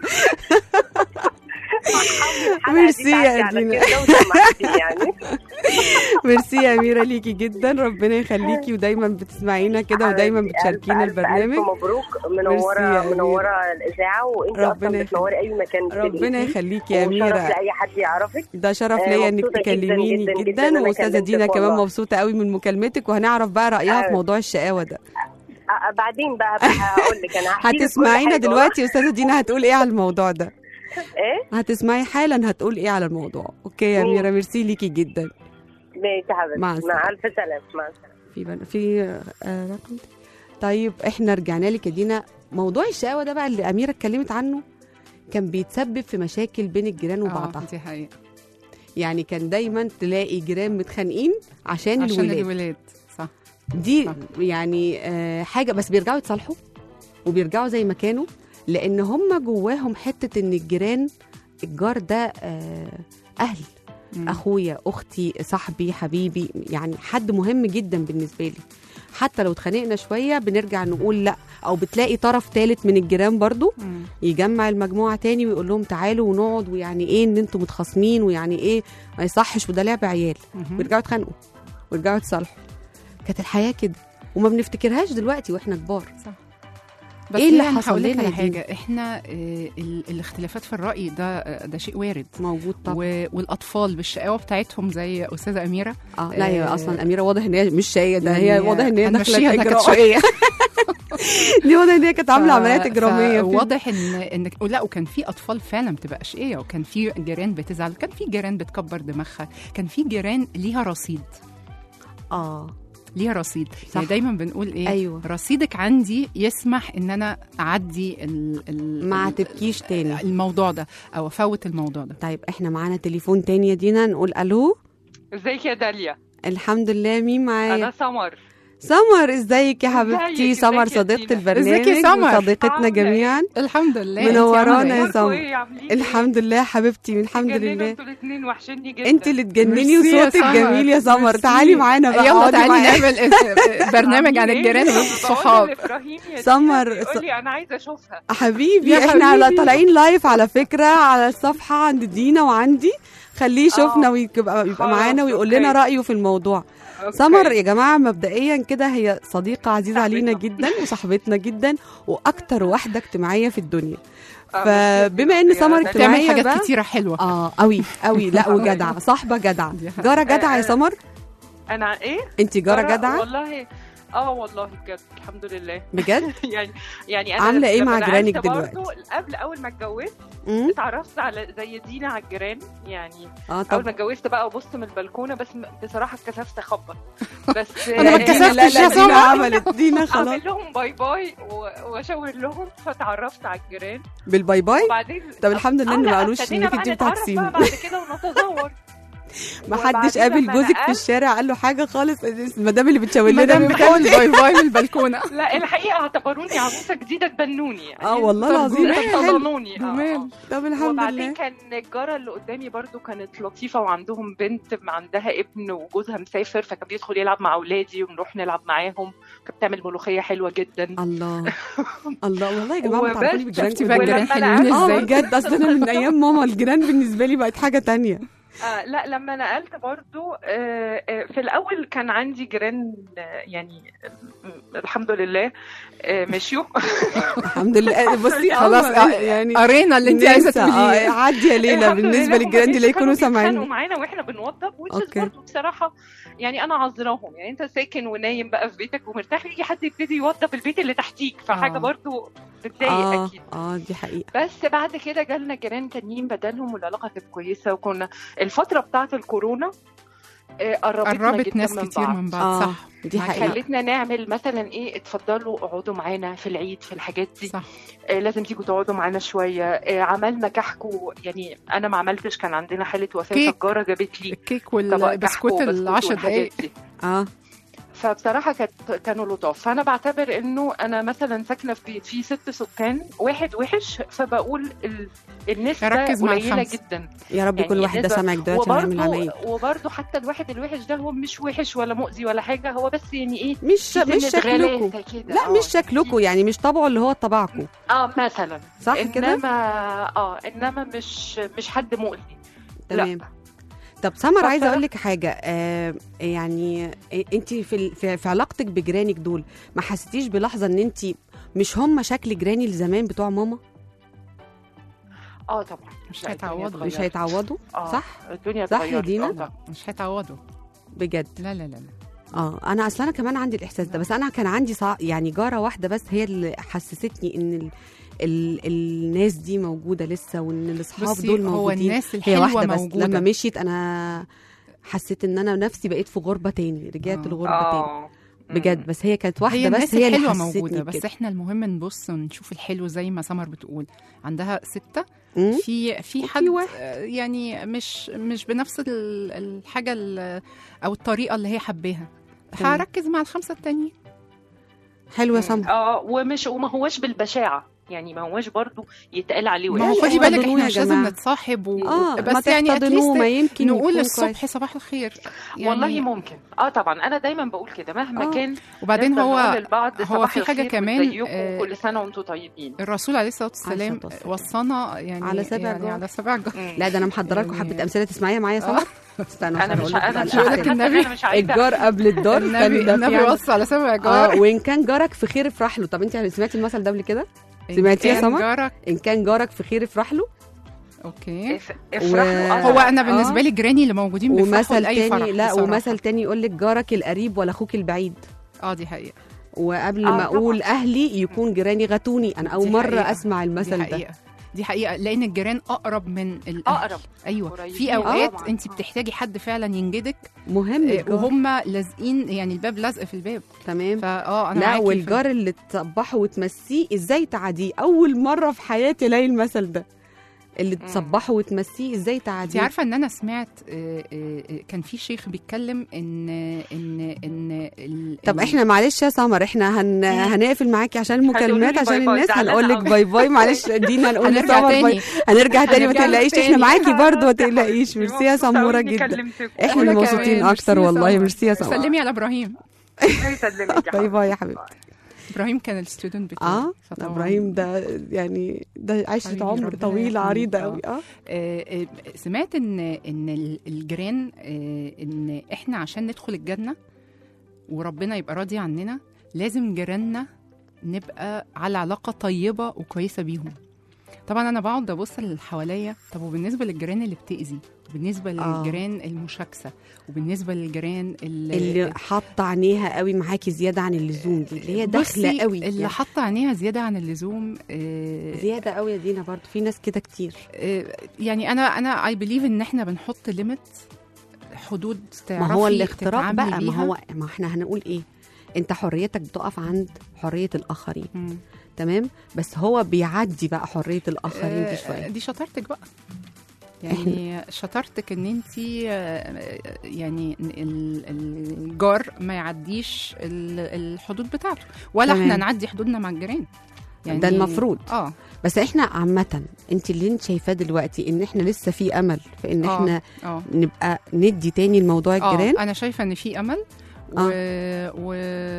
Speaker 5: الحلقة
Speaker 2: ميرسي
Speaker 5: دي
Speaker 2: يا
Speaker 5: تعدي على
Speaker 2: دينا.
Speaker 5: كده وسمحتي يعني
Speaker 2: ميرسي يا اميره ليكي جدا ربنا يخليكي ودايما بتسمعينا كده ودايما
Speaker 5: حبيبتي،
Speaker 2: بتشاركينا
Speaker 5: ألف- ألف-
Speaker 2: البرنامج
Speaker 5: ألف مبروك
Speaker 2: ميرسي يا
Speaker 5: منورة
Speaker 2: أميرة.
Speaker 5: منورة الإذاعة وأنت
Speaker 2: ربنا
Speaker 5: أصلا
Speaker 2: يخليك.
Speaker 5: بتنوري أي مكان
Speaker 2: ربنا
Speaker 5: بتبقي فيه.
Speaker 2: يخليكي يا
Speaker 5: وشرف
Speaker 2: اميره
Speaker 5: لأي حد يعرفك
Speaker 2: ده شرف
Speaker 5: آه،
Speaker 2: ليا انك
Speaker 5: مبسوطة جداً
Speaker 2: تكلميني
Speaker 5: جداً
Speaker 2: جدا,
Speaker 5: جداً أنا
Speaker 2: واستاذه
Speaker 5: كلمتك
Speaker 2: دينا كمان
Speaker 5: والله.
Speaker 2: مبسوطه قوي من مكالمتك وهنعرف بقى رايها في
Speaker 5: آه.
Speaker 2: موضوع الشقاوه ده
Speaker 5: آه، بعدين بقى, بقى هقول لك أنا هحكي لك كل
Speaker 2: هتسمعينا
Speaker 5: حاجة.
Speaker 2: دلوقتي استاذه دينا هتقول ايه على الموضوع ده
Speaker 5: إيه
Speaker 2: هتسمعي حالا هتقول ايه على الموضوع اوكي يا
Speaker 5: مم.
Speaker 2: اميره ميرسي ليكي جدا
Speaker 5: ماشي يا حبيبتي
Speaker 2: مع السلامة.
Speaker 5: مع ألف سلامة مع السلامة
Speaker 2: في بن... في آه رقم طيب احنا رجعنا لك يا دينا موضوع الشقاوه ده بقى اللي اميره اتكلمت عنه كان بيتسبب في مشاكل بين الجيران وبعضها
Speaker 4: آه، دي حقيقه
Speaker 2: يعني كان دايما تلاقي جيران متخانقين عشان,
Speaker 4: عشان
Speaker 2: الولاد
Speaker 4: الولاد صح
Speaker 2: دي
Speaker 4: صح.
Speaker 2: يعني آه حاجه بس بيرجعوا يتصالحوا وبيرجعوا زي ما كانوا لان هم جواهم حته ان الجيران الجار ده آه اهل
Speaker 4: مم.
Speaker 2: اخويا اختي صاحبي حبيبي يعني حد مهم جدا بالنسبه لي حتى لو اتخانقنا شويه بنرجع نقول لا او بتلاقي طرف ثالث من الجيران برضو
Speaker 4: مم.
Speaker 2: يجمع المجموعه تاني ويقول لهم تعالوا ونقعد ويعني ايه ان انتوا متخاصمين ويعني ايه ما يصحش وده لعب عيال
Speaker 4: مهم.
Speaker 2: ويرجعوا يتخانقوا ويرجعوا يتصالحوا كانت الحياه كده وما بنفتكرهاش دلوقتي واحنا كبار
Speaker 4: بس
Speaker 2: إيه اللي
Speaker 4: هي أنا
Speaker 2: حصل
Speaker 4: هقول لك
Speaker 2: لنا
Speaker 4: على
Speaker 2: يا
Speaker 4: حاجه احنا آه، ال- الاختلافات في الراي ده آه، ده شيء وارد
Speaker 2: موجود طبعا
Speaker 4: و- والاطفال بالشقاوه بتاعتهم زي استاذه اميره
Speaker 2: اه لا هي
Speaker 4: آه،
Speaker 2: اصلا اميره واضح ان هي مش شقيه ده هي
Speaker 4: يعني
Speaker 2: واضح ان هي
Speaker 4: هنمشيها
Speaker 2: داخله
Speaker 4: إنها كانت
Speaker 2: اجراء
Speaker 4: شقيه
Speaker 2: دي واضح ان هي كانت عامله
Speaker 4: ف-
Speaker 2: عمليات اجراميه فيه.
Speaker 4: واضح ان ان لا وكان في اطفال فعلا بتبقى اشقيه وكان في جيران بتزعل كان في جيران بتكبر دماغها كان في جيران ليها رصيد
Speaker 2: اه
Speaker 4: ليها رصيد
Speaker 2: صح.
Speaker 4: يعني دايما بنقول ايه
Speaker 2: أيوة.
Speaker 4: رصيدك عندي يسمح ان انا اعدي ال ال
Speaker 2: ما
Speaker 4: ال-
Speaker 2: تبكيش تاني
Speaker 4: الموضوع ده او افوت الموضوع ده
Speaker 2: طيب احنا معانا تليفون تاني يا دينا نقول الو
Speaker 6: ازيك يا داليا
Speaker 2: الحمد لله مين معايا
Speaker 6: انا سمر
Speaker 2: سمر ازيك يا حبيبتي
Speaker 6: ازيك،
Speaker 2: سمر
Speaker 6: ازيك يا
Speaker 2: صديقة
Speaker 6: دينا؟
Speaker 2: البرنامج
Speaker 4: ازيك يا سمر؟
Speaker 2: وصديقتنا
Speaker 6: عاملة ايه؟
Speaker 2: جميعا
Speaker 4: الحمد لله انتي
Speaker 2: منورانا
Speaker 4: عاملة
Speaker 2: يا
Speaker 4: ايه؟
Speaker 2: سمر.
Speaker 6: ايه عاملين ايه؟
Speaker 2: الحمد لله يا حبيبتي الحمد
Speaker 6: تجننوا
Speaker 2: لله
Speaker 6: انتوا الاثنين وحشني جدا
Speaker 2: انت اللي تجنني
Speaker 4: ميرسي يا
Speaker 2: وصوتك
Speaker 4: سمر.
Speaker 2: جميل يا سمر
Speaker 4: ميرسي.
Speaker 2: تعالي معانا بقى
Speaker 4: يلا
Speaker 2: اقعدي
Speaker 4: تعالي
Speaker 2: معايا.
Speaker 4: نعمل برنامج عن
Speaker 6: عاملين ايه؟
Speaker 4: الجيران
Speaker 6: بقول
Speaker 4: والصحاب
Speaker 6: لابراهيم يا
Speaker 2: سمر،
Speaker 6: دينا بيقول لي انا عايزه اشوفها
Speaker 2: حبيبي
Speaker 4: يا
Speaker 2: احنا على
Speaker 4: حبيبي.
Speaker 2: طالعين لايف على فكرة على الصفحة عند دينا وعندي خليه يشوفنا
Speaker 6: اه.
Speaker 2: ويبقى يبقى
Speaker 6: خلاص،
Speaker 2: معانا ويقول
Speaker 6: اوكي.
Speaker 2: لنا رأيه في الموضوع
Speaker 6: أوكي.
Speaker 2: سمر يا جماعة مبدئيا كده هي صديقة عزيزة علينا
Speaker 6: صاحبتنا.
Speaker 2: جدا وصاحبتنا جدا وأكتر واحدة اجتماعية في الدنيا
Speaker 6: آه،
Speaker 2: فبما ان
Speaker 6: يا
Speaker 2: سمر
Speaker 6: ده-
Speaker 4: بتعمل
Speaker 2: اجتماعية
Speaker 4: حاجات
Speaker 2: بقى
Speaker 4: كتيرة حلوة
Speaker 2: اه قوي قوي لا وجدعة صاحبة جدعة
Speaker 4: دي حقيقة.
Speaker 2: جارة جدعة يا سمر
Speaker 6: انا ايه
Speaker 2: انت جارة
Speaker 6: جارة؟
Speaker 2: جدعة
Speaker 6: والله اه والله بجد الحمد لله
Speaker 2: بجد
Speaker 6: يعني يعني انا
Speaker 2: عاملة ايه
Speaker 6: لما
Speaker 2: مع
Speaker 6: نقلت
Speaker 2: جيرانك
Speaker 6: برضه
Speaker 2: دلوقتي؟
Speaker 6: قبل اول ما اتجوزت
Speaker 2: مم؟
Speaker 6: اتعرفت على زي دينا على الجيران يعني
Speaker 2: اه
Speaker 6: اول ما
Speaker 2: طب
Speaker 6: اتجوزت بقى وبصت من البلكونه بس م- بصراحه اتكسفت اخبط بس
Speaker 4: أنا ما
Speaker 2: لا، دينا-
Speaker 4: اتكسفتش
Speaker 2: لا، لا،
Speaker 4: يا
Speaker 2: دينا
Speaker 4: سمر.
Speaker 2: عملت دينا خلاص
Speaker 6: اعمل لهم باي باي و- واشاور لهم فتعرفت على الجيران
Speaker 2: بالباي باي
Speaker 6: وبعدين
Speaker 2: طب الحمد لله
Speaker 6: آه،
Speaker 2: ان
Speaker 6: لا،
Speaker 2: ما قالوش
Speaker 6: ابتدينا
Speaker 2: انك
Speaker 6: بقى
Speaker 2: انت
Speaker 6: نتعرف
Speaker 2: بتعكسيهم
Speaker 6: بقى بعد كده ونتزور
Speaker 2: ما حدش
Speaker 6: وبعدين
Speaker 2: قابل
Speaker 6: لما
Speaker 2: جوزك في
Speaker 6: نقلت-
Speaker 2: الشارع قال له حاجه خالص المدام اللي بتشاور لنا
Speaker 4: مدام
Speaker 2: من
Speaker 4: بتعمل
Speaker 2: فوق
Speaker 4: باي باي من البلكونة
Speaker 6: لا الحقيقه اعتبروني عروسه جديده تبنوني يعني
Speaker 2: اه والله
Speaker 4: طب
Speaker 2: العظيم
Speaker 4: جمال.
Speaker 2: طب حلو
Speaker 6: حضنوني آه، آه.
Speaker 4: جمال
Speaker 2: طب الحمد
Speaker 6: وبعدين
Speaker 2: لله
Speaker 6: كان الجاره اللي قدامي برضو كانت لطيفه وعندهم بنت عندها ابن وجوزها مسافر فكان بيدخل يلعب مع اولادي ونروح نلعب معاهم كانت بتعمل ملوخيه حلوه جدا
Speaker 2: الله الله والله يا جماعه
Speaker 6: وبس
Speaker 2: بتعرفوني بجيرانكم
Speaker 4: شفتي بقى
Speaker 2: ولما-
Speaker 4: الجيران
Speaker 6: ولما
Speaker 4: حلوين
Speaker 6: نقلت-
Speaker 2: اه
Speaker 4: ازاي
Speaker 2: بجد اصل انا من ايام ماما الجيران بالنسبه لي بقت حاجه تانية
Speaker 6: آه لا لما نقلت برضو آه آه في الاول كان عندي جيران آه يعني آه الحمد لله آه مشيوا
Speaker 2: الحمد لله بصي
Speaker 4: خلاص،
Speaker 2: آه،
Speaker 4: آه،
Speaker 2: يعني
Speaker 4: قرينا اللي انت عايزه
Speaker 2: ننسى. اه
Speaker 4: تقوليه
Speaker 2: عدي يا ليلى
Speaker 6: الحمد
Speaker 2: بالنسبه
Speaker 6: لله،
Speaker 2: للجيران دي
Speaker 6: هما
Speaker 2: لا يكونوا
Speaker 6: كانوا بيتخانقوا
Speaker 2: سامعين
Speaker 6: معانا واحنا بنوضب which
Speaker 2: أوكي.
Speaker 6: is برضه بصراحه يعني انا عذراهم يعني انت ساكن ونايم بقى في بيتك ومرتاح يجي حد يبتدي يوضب البيت اللي تحتيك فحاجه
Speaker 4: آه.
Speaker 6: برضه بتضايق
Speaker 2: اه
Speaker 6: اكيد
Speaker 2: اه دي حقيقه
Speaker 6: بس بعد كده جالنا جيران تانيين بدلهم والعلاقه كانت كويسه وكنا الفتره بتاعه الكورونا آه، قربتنا
Speaker 4: قربت
Speaker 6: جدا
Speaker 4: ناس
Speaker 6: من
Speaker 4: كتير
Speaker 6: بعض.
Speaker 4: من بعض
Speaker 2: اه
Speaker 4: صح
Speaker 2: دي حقيقه
Speaker 6: خلتنا نعمل مثلا ايه اتفضلوا اقعدوا معانا في العيد في الحاجات دي
Speaker 4: صح
Speaker 6: آه لازم تيجوا تقعدوا معانا شويه آه عملنا كحكو يعني انا ما عملتش كان عندنا حاله وفاه
Speaker 4: كيك.
Speaker 6: فالجاره جابت لي
Speaker 4: الكيك
Speaker 6: طبق
Speaker 4: والبسكوت
Speaker 6: كحك وبسكوت
Speaker 4: العشر
Speaker 6: والحاجات
Speaker 4: دقايق
Speaker 6: دي.
Speaker 2: اه
Speaker 6: فبصراحه كانت كانوا لطاف فانا بعتبر انه انا مثلا ساكنه في بيت فيه ست سكان واحد وحش فبقول ال... النسبه
Speaker 4: ركز مع
Speaker 6: قليله
Speaker 4: الخمسة.
Speaker 6: جدا
Speaker 2: يا رب
Speaker 6: يعني
Speaker 2: كل واحده
Speaker 6: النسبة-
Speaker 2: سامعك دلوقتي وهنعمل عمايل
Speaker 6: وبرضه وبرضه حتى الواحد الوحش ده هو مش وحش ولا مؤذي ولا حاجه هو بس يعني ايه
Speaker 2: مش
Speaker 6: في
Speaker 2: مش
Speaker 6: سنة
Speaker 2: شكلكم
Speaker 6: غلاسة كده
Speaker 2: لا
Speaker 6: آه،
Speaker 2: مش شكلكم يعني مش طبعه اللي هو طبعكم
Speaker 6: اه مثلا
Speaker 2: صح كده
Speaker 6: انما اه انما مش مش حد مؤذي
Speaker 2: تمام طب سمر عايزه
Speaker 6: فبصراحة-
Speaker 2: اقول لك حاجه آه يعني انت في, ال- في في علاقتك بجيرانك دول ما حسيتيش بلحظه ان انت مش هم شكل جيراني الزمان بتوع ماما
Speaker 6: اه طبعا
Speaker 4: مش
Speaker 6: لا،
Speaker 4: هيتعوضوا
Speaker 6: الدنيا
Speaker 2: مش
Speaker 6: اتغيرت.
Speaker 2: هيتعوضوا
Speaker 6: آه،
Speaker 2: صح
Speaker 6: الدنيا
Speaker 2: صح يا
Speaker 6: اتغيرت،
Speaker 2: دينا؟
Speaker 6: آه طبعا.
Speaker 4: مش هيتعوضوا
Speaker 2: بجد
Speaker 4: لا لا لا لا
Speaker 2: اه انا اصلا انا كمان عندي الاحساس ده بس انا كان عندي صع... يعني جاره واحده بس هي اللي حسستني ان ال... ال... الناس دي موجوده لسه وان الاصحاب
Speaker 4: بصي
Speaker 2: دول
Speaker 4: هو
Speaker 2: موجودين
Speaker 4: الناس
Speaker 2: هي
Speaker 4: الحلوه
Speaker 2: واحده بس
Speaker 4: موجوده
Speaker 2: لما مشيت انا حسيت ان انا نفسي بقيت في غربه تاني رجعت
Speaker 4: آه.
Speaker 2: لغربه تاني
Speaker 6: اه
Speaker 2: بجد بس هي كانت واحده
Speaker 4: هي
Speaker 2: بس
Speaker 4: الناس
Speaker 2: هي اللي
Speaker 4: الحلوه
Speaker 2: حسستني
Speaker 4: موجوده بس
Speaker 2: بكده.
Speaker 4: احنا المهم نبص ونشوف الحلو زي ما سمر بتقول عندها ستة
Speaker 2: مم؟
Speaker 4: في في
Speaker 2: وفي
Speaker 4: حد
Speaker 2: واحد.
Speaker 4: آه، يعني مش مش بنفس ال- الحاجه ال- او الطريقه اللي هي حباها
Speaker 2: تمام.
Speaker 4: هركز مع الخمسه التانيين
Speaker 2: حلوه يا سمر
Speaker 6: اه ومش وما هوش بالبشاعه يعني ما هوش برضو يتقال عليه
Speaker 4: ما هو
Speaker 6: وحش.
Speaker 2: لا،
Speaker 4: خدي بالك
Speaker 2: احتضنوه
Speaker 4: احنا
Speaker 2: يا
Speaker 4: مش لازم
Speaker 2: جماعة.
Speaker 4: نتصاحب و...
Speaker 2: اه ما
Speaker 4: بس يعني at
Speaker 2: تحتضنوه
Speaker 4: least
Speaker 2: ما يمكن
Speaker 4: نقول
Speaker 2: يكون
Speaker 4: الصبح
Speaker 2: كويس.
Speaker 4: صباح الخير يعني
Speaker 6: والله ممكن اه طبعا انا دايما بقول كده مهما
Speaker 2: آه.
Speaker 6: كان
Speaker 4: وباين
Speaker 6: نفضل نقول
Speaker 4: هو
Speaker 6: للبعض
Speaker 4: هو
Speaker 6: صباح
Speaker 4: في حاجة
Speaker 6: الخير
Speaker 4: كمان،
Speaker 6: وازيكم
Speaker 4: آه،
Speaker 6: وكل سنه وانتم طيبين
Speaker 4: الرسول عليه الصلاه والسلام
Speaker 2: عليه الصلاة
Speaker 4: وصانا يعني
Speaker 2: على سبع
Speaker 4: يعني
Speaker 2: جار.
Speaker 4: على سبع جار
Speaker 6: مم.
Speaker 2: لا ده انا محضره لكم
Speaker 4: يعني-
Speaker 2: حبه امثله تسمعيها معايا يا
Speaker 4: آه.
Speaker 2: سمر استنى
Speaker 6: انا
Speaker 2: عشان
Speaker 6: مش
Speaker 2: أقول لك
Speaker 6: انا
Speaker 2: بقى
Speaker 6: مش
Speaker 2: الأحسن.
Speaker 6: عايزه
Speaker 4: النبي-
Speaker 6: انا مش عايزه
Speaker 2: الجار قبل الدار
Speaker 4: النبي
Speaker 2: كان ده
Speaker 4: النبي
Speaker 2: في
Speaker 4: وصى على سبع
Speaker 2: اه
Speaker 4: جار
Speaker 2: وان كان جارك في خير افرح له طب انت سمعتي المثل ده قبل كده سمعتي يا
Speaker 4: كان
Speaker 2: سمر؟
Speaker 4: جارك
Speaker 2: ان كان جارك في خير افرح له
Speaker 4: اوكي
Speaker 6: اف- افرح له
Speaker 2: و-
Speaker 6: آه
Speaker 4: هو
Speaker 6: طبعاً.
Speaker 4: انا بالنسبه لي جيراني اللي موجودين بيفرحوا
Speaker 2: ومثل
Speaker 4: لاي فرح
Speaker 2: تاني لا
Speaker 4: بصراحة.
Speaker 2: ومثل تاني يقول لك جارك القريب ولا اخوك البعيد
Speaker 4: اه دي حقيقه
Speaker 2: وقبل
Speaker 6: آه،
Speaker 2: ما
Speaker 6: طبعاً.
Speaker 2: اقول اهلي يكون جيراني غتوني انا اول
Speaker 4: دي
Speaker 2: مره
Speaker 4: حقيقة.
Speaker 2: اسمع
Speaker 4: دي
Speaker 2: المثل ده
Speaker 4: حقيقه دي حقيقه لان الجيران اقرب من الاهل
Speaker 6: اقرب
Speaker 4: ايوه
Speaker 6: قريبين.
Speaker 4: في
Speaker 6: آه،
Speaker 4: اوقات
Speaker 6: طبعاً.
Speaker 4: انت
Speaker 6: آه.
Speaker 4: بتحتاجي حد فعلا ينجدك
Speaker 2: مهم
Speaker 4: آه،
Speaker 2: الجار
Speaker 4: وهم لازقين يعني الباب لازق في الباب
Speaker 2: تمام
Speaker 4: فاه انا
Speaker 2: لا
Speaker 4: معاكي في-
Speaker 2: والجار اللي تصبحه وتمسيه ازاي تعديه اول مره في حياتي الاقي المثل ده اللي
Speaker 6: مم.
Speaker 2: تصبحه وتمسيه ازاي
Speaker 4: انت
Speaker 2: تعديه
Speaker 4: عارفه ان انا سمعت آه، آه، آه، كان في شيخ بيتكلم ان ان ان ال-
Speaker 2: طب
Speaker 4: ال-
Speaker 2: احنا معلش يا سمر احنا هن... هنقفل معاكي عشان المكالمات
Speaker 6: هتقولي
Speaker 2: عشان
Speaker 6: باي باي،
Speaker 2: الناس
Speaker 6: زعلانة
Speaker 2: هنقول لك
Speaker 6: أوي.
Speaker 2: باي باي معلش دينا هنقول
Speaker 4: هنرجع
Speaker 2: لسمر باي
Speaker 4: تاني
Speaker 2: هنرجع تاني ما
Speaker 4: هنرجع
Speaker 2: تقلقيش
Speaker 4: تاني.
Speaker 2: احنا معاكي برضه ما
Speaker 6: حبيبتي.
Speaker 2: تقلقيش ميرسي يا
Speaker 6: مبسوطة
Speaker 2: سموره
Speaker 6: أوي إني
Speaker 2: جدا
Speaker 6: كلمتكم.
Speaker 2: احنا
Speaker 4: وأنا
Speaker 2: اللي
Speaker 4: كمان.
Speaker 2: مبسوطين
Speaker 4: ميرسي
Speaker 2: اكتر
Speaker 4: يا
Speaker 2: والله
Speaker 4: سمر.
Speaker 2: ميرسي يا سمر
Speaker 4: سلمي على ابراهيم
Speaker 6: الله يسلمك يا
Speaker 2: باي
Speaker 6: حبيبتي.
Speaker 2: باي يا حبيبتي
Speaker 4: ابراهيم كان الستودنت بتاعي
Speaker 2: اه
Speaker 4: فطبعاً-
Speaker 2: ده ابراهيم ده يعني ده عشره
Speaker 4: حبيبي
Speaker 2: عمر
Speaker 4: ربنا
Speaker 2: طويله
Speaker 4: يحميه.
Speaker 2: عريضه
Speaker 4: آه.
Speaker 2: قوي اه
Speaker 4: آه، آه، سمعت ان ان ال- الجيران آه، ان احنا عشان ندخل الجنه وربنا يبقى راضي عننا لازم جيراننا نبقى على علاقه طيبه وكويسه بيهم طبعا انا بقعد ابص اللي حواليا طب وبالنسبه للجيران اللي بتاذي وبالنسبه
Speaker 2: آه.
Speaker 4: للجيران المشاكسه وبالنسبه للجيران اللي,
Speaker 2: اللي حاطه عينيها قوي معاكي زياده عن اللزوم دي اللي هي داخله
Speaker 4: بصي،
Speaker 2: قوي
Speaker 4: اللي
Speaker 2: يعني
Speaker 4: حاطه عينيها زياده عن اللزوم آه،
Speaker 2: زياده قوي يا دينا برضه في ناس كده كتير
Speaker 4: آه، يعني انا انا اي بليف ان احنا بنحط ليميت حدود تعرفي
Speaker 2: ما هو الاختراق
Speaker 4: تتعاملي
Speaker 2: بقى ما
Speaker 4: بيها.
Speaker 2: هو ما احنا هنقول ايه انت حريتك بتقف عند حريه الاخرين
Speaker 4: مم.
Speaker 2: تمام بس هو بيعدي بقى حريه الاخرين دي
Speaker 4: آه،
Speaker 2: شويه
Speaker 4: دي شطارتك بقى يعني شطارتك ان انت يعني ال- الجار ما يعديش ال- الحدود بتاعته ولا
Speaker 2: تمام.
Speaker 4: احنا نعدي حدودنا مع الجيران يعني
Speaker 2: ده المفروض.
Speaker 4: اه
Speaker 2: بس احنا عامه انت اللي انت شايفاه دلوقتي ان احنا لسه في امل في ان
Speaker 4: آه.
Speaker 2: احنا
Speaker 4: اه
Speaker 2: نبقى ندي تاني لموضوع الجيران
Speaker 4: اه انا شايفه ان في امل و... و...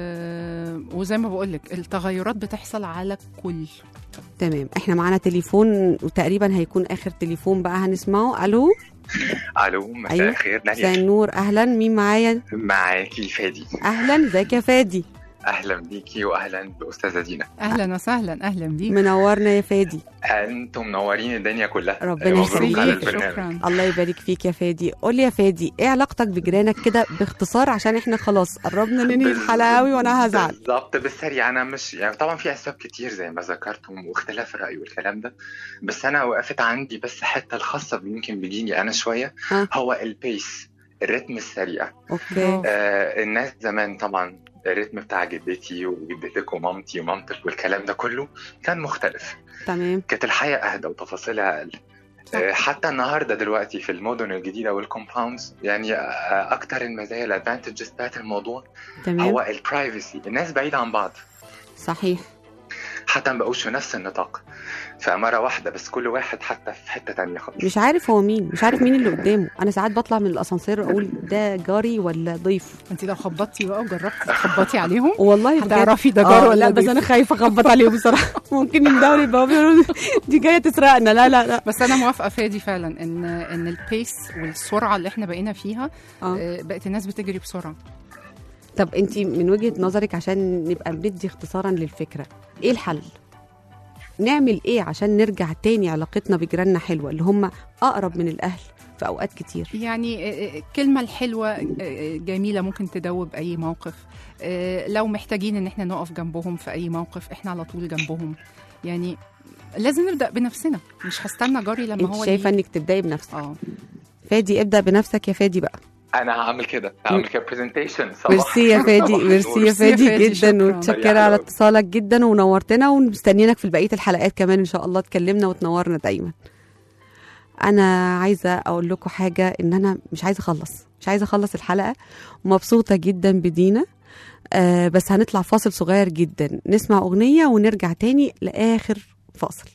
Speaker 4: وزي ما بقول لك التغيرات بتحصل على الكل
Speaker 2: تمام احنا معانا تليفون وتقريبا هيكون اخر تليفون بقى هنسمعه الو
Speaker 7: الو مساء
Speaker 2: أيوة.
Speaker 7: الخير
Speaker 2: مساء
Speaker 7: نانيا
Speaker 2: النور اهلا مين معايا
Speaker 7: معاكي فادي
Speaker 2: اهلا ازيك يا فادي
Speaker 7: اهلا بيكي واهلا باستاذه دينا
Speaker 4: اهلا وسهلا اهلا بيك
Speaker 2: منورنا يا فادي
Speaker 7: انتم منورين الدنيا كلها
Speaker 2: ربنا
Speaker 7: مبروك
Speaker 2: يخليك.
Speaker 7: على
Speaker 4: يخليك،
Speaker 7: البرنامج
Speaker 4: شكرا
Speaker 2: الله يبارك فيك يا فادي قول لي يا فادي ايه علاقتك بجيرانك كده باختصار عشان احنا خلاص قربنا ننهي
Speaker 7: بال-
Speaker 2: الحلقه قوي وانا هزعل
Speaker 7: بالظبط بالسريع انا مش يعني طبعا في اسباب كتير زي ما ذكرتم واختلاف الراي والكلام ده بس انا وقفت عندي بس حته الخاصه يمكن بيجيني انا شويه
Speaker 2: آه.
Speaker 7: هو البيس الريتم السريع
Speaker 2: اوكي
Speaker 4: آه.
Speaker 7: آه الناس زمان طبعا الريتم بتاع جدتي وجدتك ومامتي ومامتك والكلام ده كله كان مختلف
Speaker 2: تمام
Speaker 7: كانت الحياة أهدى وتفاصيلها أقل آه، حتى النهارده دلوقتي في المدن الجديده والكومباوندز يعني آه، اكتر المزايا الادفانتجز بتاعت الموضوع
Speaker 2: تمام
Speaker 7: هو البرايفسي الناس بعيده عن بعض
Speaker 2: صحيح
Speaker 7: حتى ما بقوش في نفس النطاق فمره واحده بس كل واحد حتى في حته تانية خالص
Speaker 2: مش عارف هو مين مش عارف مين اللي قدامه انا ساعات بطلع من الاسانسير اقول ده جاري ولا ضيف
Speaker 4: انت لو خبطتي بقى وجربتي تخبطي عليهم
Speaker 2: والله بجد
Speaker 4: هتعرفي ده جار
Speaker 2: آه،
Speaker 4: ولا
Speaker 2: لا بس
Speaker 4: ضيف.
Speaker 2: انا خايفه اخبط عليهم بصراحه ممكن يندهوا لي البوابه يقولوا دي جايه تسرقنا لا لا لا
Speaker 4: بس انا موافقه فادي فعلا ان ان البيس والسرعه اللي احنا بقينا فيها
Speaker 2: آه.
Speaker 4: آه، بقت الناس بتجري بسرعه
Speaker 2: طب انت من وجهه نظرك عشان نبقى بندي اختصارا للفكره ايه الحل نعمل ايه عشان نرجع تاني علاقتنا بجيراننا حلوه اللي هم اقرب من الاهل في اوقات كتير
Speaker 4: يعني آه، آه، الكلمه الحلوه آه، آه، جميله ممكن تدوب اي موقف آه، لو محتاجين ان احنا نقف جنبهم في اي موقف احنا على طول جنبهم يعني لازم نبدا بنفسنا مش هستنى جاري لما
Speaker 2: انت
Speaker 4: هو
Speaker 2: شايفه
Speaker 4: يجي.
Speaker 2: انك تبداي بنفسك
Speaker 4: اه
Speaker 2: فادي ابدا بنفسك يا فادي بقى
Speaker 7: انا هعمل كده هعمل كده برزنتيشن
Speaker 2: ميرسي يا فادي ميرسي يا
Speaker 4: ميرسي يا
Speaker 2: فادي
Speaker 4: فادي،
Speaker 2: جدا
Speaker 4: شكراً.
Speaker 2: ومتشكره على اتصالك جدا ونورتنا ومستنيينك في بقيه الحلقات كمان ان شاء الله تكلمنا وتنورنا دايما انا عايزه اقول لكم حاجه ان انا مش عايزه اخلص مش عايزه اخلص الحلقه ومبسوطه جدا بدينا آه بس هنطلع فاصل صغير جدا نسمع اغنيه ونرجع تاني لاخر فاصل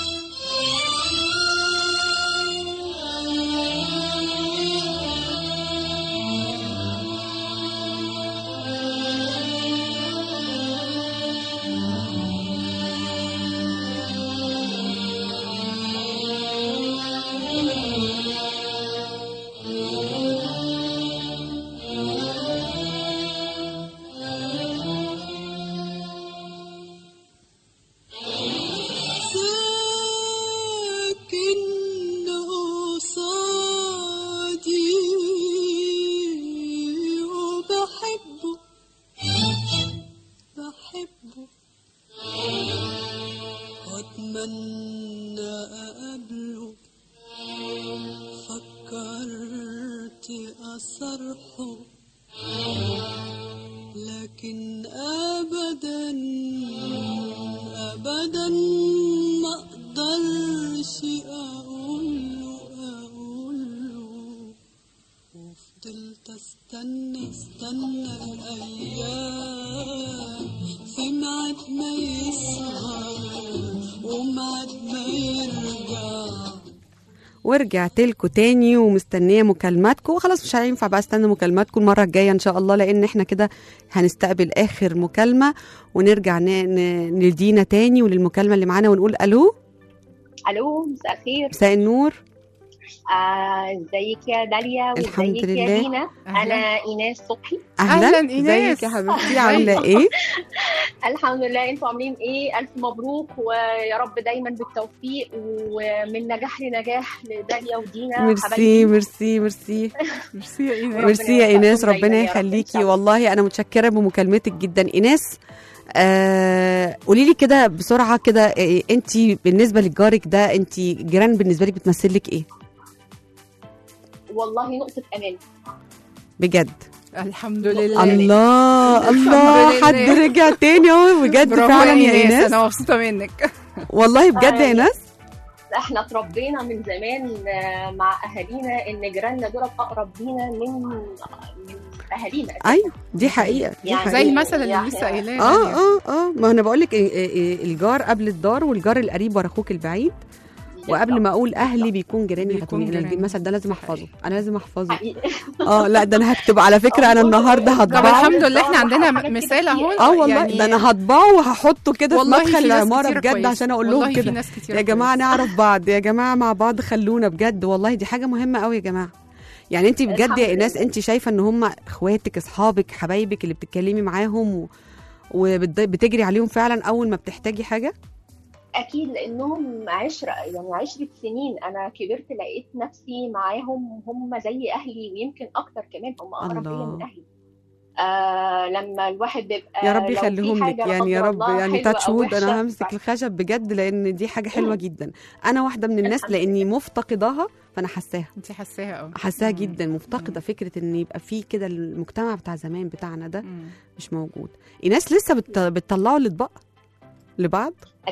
Speaker 3: Thank
Speaker 8: أقابله فكرت أصرحه لكن أبدا أبدا ما أقدرش أقوله أقوله وفضلت استنى استنى الايام في ميعاد ما يسهر وميعاد ما يرجع
Speaker 2: ورجعت لكم تاني ومستنيه مكالماتكم وخلاص مش هينفع بقى استنى مكالماتكم المره الجايه ان شاء الله لان احنا كده هنستقبل اخر مكالمه ونرجع ن- ن- لدينا تاني وللمكالمه اللي معانا ونقول الو
Speaker 9: الو مساء الخير
Speaker 2: مساء النور
Speaker 9: آه، ازيك يا داليا
Speaker 2: الحمد
Speaker 9: وازيك
Speaker 2: لله.
Speaker 9: يا دينا
Speaker 4: أهلا.
Speaker 9: انا ايناس صبحي
Speaker 2: اهلا
Speaker 4: أهلاً إيناس.
Speaker 2: ازيك يا حبيبتي عامله ايه
Speaker 9: الحمد لله انتوا عاملين ايه الف مبروك ويا رب دايما بالتوفيق ومن نجاح لنجاح لداليا ودينا
Speaker 2: ميرسي
Speaker 9: حبايبي
Speaker 2: ميرسي ميرسي
Speaker 4: ميرسي يا ايناس
Speaker 2: ميرسي يا ايناس
Speaker 9: يوفقكم
Speaker 2: ربنا
Speaker 9: دايماً يا رب إن
Speaker 2: يخليكي
Speaker 9: شاء الله.
Speaker 2: والله انا متشكره بمكالمتك جدا ايناس آه قولي لي كده بسرعه كده انت بالنسبه لجارك ده انت جيران بالنسبه لك بتمثل لك ايه
Speaker 9: والله نقطه امان
Speaker 2: بجد
Speaker 4: الحمد لله
Speaker 2: الله
Speaker 4: الحمد
Speaker 2: الله
Speaker 4: لله.
Speaker 2: حد رجع تاني اهو بجد
Speaker 4: برافو
Speaker 2: فعلا يا
Speaker 4: ايناس
Speaker 2: ايناس
Speaker 4: انا مبسوطه منك
Speaker 2: والله بجد يا
Speaker 9: آه،
Speaker 2: ايناس
Speaker 9: احنا اتربينا من زمان آه، مع اهالينا ان جيراننا دول اقرب لينا من من اهالينا
Speaker 2: ايوه دي حقيقه دي
Speaker 9: يعني
Speaker 2: حقيقه
Speaker 4: زي المثل اللي
Speaker 9: يعني-
Speaker 4: لسه قايلاه
Speaker 2: اه
Speaker 4: داليا.
Speaker 2: اه اه ما انا بقول لك الجار قبل الدار والجار القريب ورا اخوك البعيد وقبل ما اقول اهلي بيكون جيراني
Speaker 4: بيكون
Speaker 2: هتوني
Speaker 4: جيراني.
Speaker 2: المثل ده لازم احفظه انا لازم احفظه
Speaker 9: حقيقي
Speaker 2: اه لا ده انا هكتب على فكره انا النهارده
Speaker 4: طب
Speaker 2: هطبعه
Speaker 4: الحمد لله احنا عندنا
Speaker 9: حاجات
Speaker 4: مثال
Speaker 9: كده
Speaker 4: اهو
Speaker 9: كتير.
Speaker 2: اه والله
Speaker 4: يعني
Speaker 2: ده انا هطبعه وهحطه كده في
Speaker 4: والله
Speaker 2: مدخل
Speaker 4: في ناس
Speaker 2: العماره
Speaker 4: كتير
Speaker 2: بجد
Speaker 4: كويس.
Speaker 2: عشان اقول
Speaker 4: والله
Speaker 2: لهم
Speaker 4: في
Speaker 2: كده
Speaker 4: ناس كتير
Speaker 2: يا جماعه
Speaker 4: كويس.
Speaker 2: نعرف بعض يا جماعه مع بعض خلونا بجد والله دي حاجه مهمه قوي يا جماعه يعني انت بجد
Speaker 9: الحمد
Speaker 2: يا ايناس
Speaker 9: لله.
Speaker 2: انت شايفه ان هم اخواتك اصحابك حبايبك اللي بتتكلمي معاهم و... وبتجري عليهم فعلا اول ما بتحتاجي حاجه
Speaker 9: اكيد لانهم عشره يعني عشره سنين انا كبرت لقيت نفسي معاهم هم زي اهلي ويمكن اكتر كمان هم اقرب
Speaker 2: الله.
Speaker 9: ليا من اهلي آه لما الواحد بيبقى
Speaker 2: يا رب
Speaker 9: لو في
Speaker 2: يخليهم لك
Speaker 9: حاجة لا
Speaker 2: يعني يا
Speaker 9: قدر
Speaker 2: رب
Speaker 9: الله
Speaker 2: يعني
Speaker 9: حلوة
Speaker 2: تاتش
Speaker 9: أو
Speaker 2: وود
Speaker 9: وحشة،
Speaker 2: انا همسك
Speaker 9: ف-
Speaker 2: الخشب بجد لان دي حاجه حلوه جدا انا واحده من الناس
Speaker 9: الحمد
Speaker 2: لاني مفتقداها فانا حاساها
Speaker 4: انت حاساها اه
Speaker 2: حاساها
Speaker 4: مم.
Speaker 2: جدا مفتقده
Speaker 4: مم.
Speaker 2: فكره ان يبقى في كده المجتمع بتاع زمان بتاعنا ده
Speaker 4: مم.
Speaker 2: مش موجود ايناس لسه بت... بتطلعوا الاطباق لبعض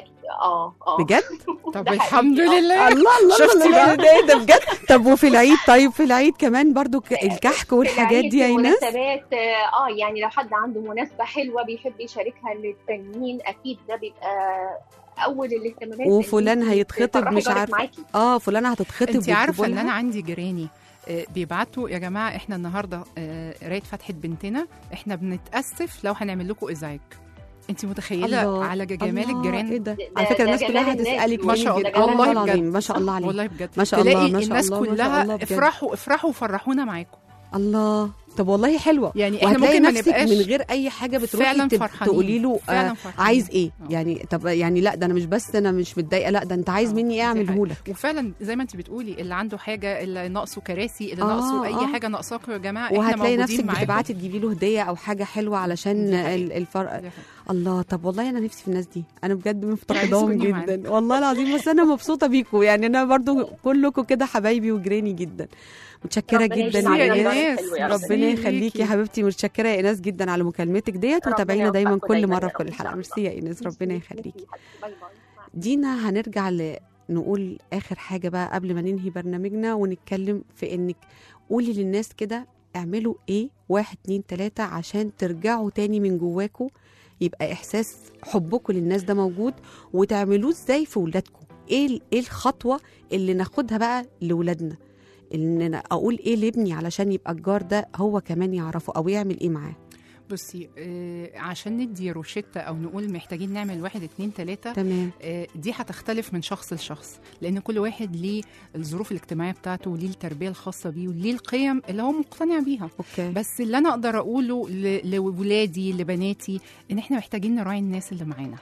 Speaker 9: اه اه
Speaker 2: بجد
Speaker 4: طب
Speaker 9: ده
Speaker 4: الحمد
Speaker 9: حقيقي.
Speaker 4: لله
Speaker 2: الله الله
Speaker 4: شفتي
Speaker 2: الله
Speaker 4: بقى؟
Speaker 2: ده, ده بجد طب وفي العيد طيب في العيد كمان برضو ك- الكحك والحاجات
Speaker 9: العيد
Speaker 2: دي يا ايناس
Speaker 9: المناسبات اه يعني لو حد عنده مناسبه حلوه بيحب يشاركها للتانيين اكيد ده بيبقى اول الاهتمامات
Speaker 2: وفلان
Speaker 9: إن إنتي
Speaker 2: هيتخطب
Speaker 9: تفرحي
Speaker 2: مش
Speaker 9: جارك
Speaker 2: عارفة.
Speaker 9: معاكي
Speaker 2: اه فلانه هتتخطب
Speaker 4: انت عارفه
Speaker 2: ويكتبوا
Speaker 4: ان
Speaker 2: لها؟
Speaker 4: انا عندي جيراني آه، بيبعتوا يا جماعه احنا النهارده آه، قرايه فتحه بنتنا احنا بنتاسف لو هنعمل لكم ازعاج انت متخيله
Speaker 2: الله،
Speaker 4: على جمال
Speaker 2: الله،
Speaker 4: الجيران
Speaker 2: ايه ده
Speaker 9: ده-
Speaker 2: على فكره
Speaker 9: ده
Speaker 2: الناس كلها
Speaker 9: جمال الناس
Speaker 2: هتسالك
Speaker 9: دول.
Speaker 4: ما
Speaker 2: تاني
Speaker 4: شاء
Speaker 2: جدا.
Speaker 4: الله
Speaker 2: والله
Speaker 4: والله
Speaker 2: العظيم
Speaker 4: بجد.
Speaker 2: ما شاء الله عليك
Speaker 4: والله بجد
Speaker 2: ما شاء الله،
Speaker 4: تلاقي
Speaker 2: ما شاء
Speaker 4: الناس
Speaker 2: الله، ما شاء
Speaker 4: كلها
Speaker 2: الله بجد.
Speaker 4: افرحوا افرحوا وفرحونا معاكم
Speaker 2: الله طب والله حلوه
Speaker 4: يعني احنا
Speaker 2: وهتلاقي
Speaker 4: ممكن ما
Speaker 2: نفسك
Speaker 4: نبقاش
Speaker 2: من غير اي حاجه بتروحي
Speaker 4: فعلا
Speaker 2: تب-
Speaker 4: فرحانين
Speaker 2: تقولي له
Speaker 4: فعلا
Speaker 2: آه
Speaker 4: فرحانين.
Speaker 2: عايز ايه
Speaker 4: آه.
Speaker 2: يعني طب يعني لا ده انا مش بس انا مش متضايقه لا ده انت عايز
Speaker 4: آه،
Speaker 2: مني ايه
Speaker 4: دي
Speaker 2: اعمله
Speaker 4: حقيقة.
Speaker 2: لك
Speaker 4: وفعلا زي ما انت بتقولي اللي عنده حاجه اللي ناقصه كراسي اللي
Speaker 2: آه،
Speaker 4: ناقصه اي
Speaker 2: آه.
Speaker 4: حاجه ناقصاكم يا جماعه احنا
Speaker 2: وهتلاقي
Speaker 4: موجودين
Speaker 2: نفسك
Speaker 4: معاكم.
Speaker 2: بتبعتي تجيبي له هديه او حاجه حلوه علشان
Speaker 4: دي حقيقة.
Speaker 2: ال- الفرق
Speaker 4: دي حقيقة.
Speaker 2: الله طب والله انا نفسي في الناس دي انا بجد مفتقداهم
Speaker 4: عايزة تكوني
Speaker 2: جدا والله العظيم بس انا مبسوطه بيكم يعني انا برضو كلكم كده حبايبي وجيراني جدا متشكره
Speaker 9: ربنا
Speaker 2: جدا
Speaker 9: يجزيك
Speaker 2: يا
Speaker 4: يا
Speaker 9: علينا
Speaker 2: ايناس
Speaker 4: ايناس
Speaker 9: حلو يا رب.
Speaker 2: ربنا
Speaker 4: ميرسي
Speaker 2: يخليكي
Speaker 4: ليكي.
Speaker 2: يا حبيبتي متشكره يا ايناس جدا على مكالمتك ديت
Speaker 9: ربنا
Speaker 2: وتابعينا دايما
Speaker 9: يوفقكم
Speaker 2: كل
Speaker 9: دايما
Speaker 2: مره
Speaker 9: يا
Speaker 2: في كل
Speaker 9: رب إن
Speaker 2: حلقه
Speaker 9: شاء
Speaker 2: ميرسي يا ايناس ربنا
Speaker 9: ميرسي
Speaker 2: يخليكي
Speaker 9: ليكي. باي باي.
Speaker 2: دينا هنرجع ل... نقول اخر حاجه بقى قبل ما ننهي برنامجنا ونتكلم في انك قولي للناس كده اعملوا ايه واحد اتنين تلاته عشان ترجعوا تاني من جواكوا يبقى احساس حبكم للناس ده موجود وتعملوه ازاي في ولادكم ايه ال- ايه الخطوه اللي ناخدها بقى لولادنا ان انا اقول ايه لابني علشان يبقى الجار ده هو كمان يعرفه او يعمل ايه معاه
Speaker 4: بصي آه عشان ندي روشتة او نقول محتاجين نعمل واحد اتنين تلاته
Speaker 2: تمام
Speaker 4: آه، دي هتختلف من شخص لشخص لان كل واحد ليه الظروف الاجتماعيه بتاعته وليه التربيه الخاصه بيه وليه القيم اللي هو مقتنع بيها
Speaker 2: اوكي
Speaker 4: بس اللي انا اقدر اقوله ل- لولادي لبناتي ان احنا محتاجين نراعي الناس اللي معانا